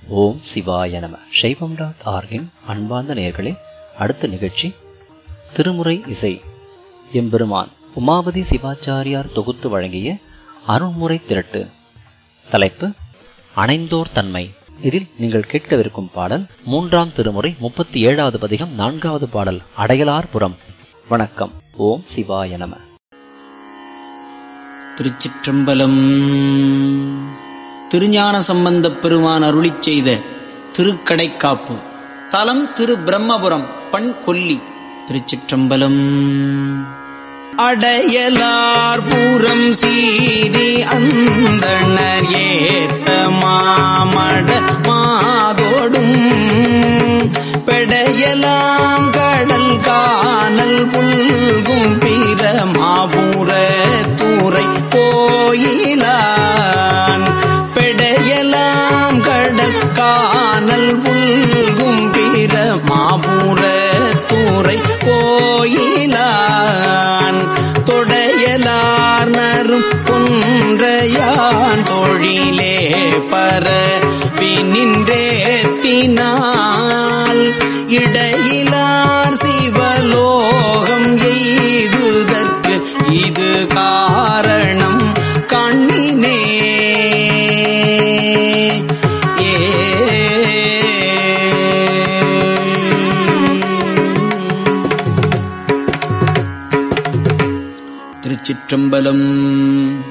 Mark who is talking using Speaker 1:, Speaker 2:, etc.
Speaker 1: ஓம் சிவாய நம சைவம் டாட் ஆர்கின் அன்பார்ந்த நேயர்களே அடுத்த நிகழ்ச்சி திருமுறை இசை எம்பெருமான் உமாபதி சிவாச்சாரியார் தொகுத்து வழங்கிய அருள்முறை திரட்டு தலைப்பு அணைந்தோர் தன்மை இதில் நீங்கள் கேட்கவிருக்கும் பாடல் மூன்றாம் திருமுறை முப்பத்தி ஏழாவது பதிகம் நான்காவது பாடல் அடையலார் புறம் வணக்கம் ஓம் சிவாய நம
Speaker 2: திருச்சிற்றம்பலம் திருஞான சம்பந்தப் பெருமான் அருளிச் செய்த திருக்கடைக்காப்பு தலம் திரு பிரம்மபுரம் பண் கொல்லி திருச்சிற்றம்பலம் அடையலார் பூரம் சீரி அந்தணர் ஏத்த மாமட மாதோடும் பெடையலாம் கடல் காணல் புல்கும் பிற மாபூர தூரை கோயிலான் பெடையலாம் கடல் காணல் புல்கும் பிற மாபூர தூரை கோயிலான் தொடையலார் நரும் கொன்றையான் தொழிலே பர நின்றேத்தினால் இடையிலார் சிவலோகம் எய்துதற்கு இது காரணம் கண்ணினே ஏ திருச்சிற்றம்பலம்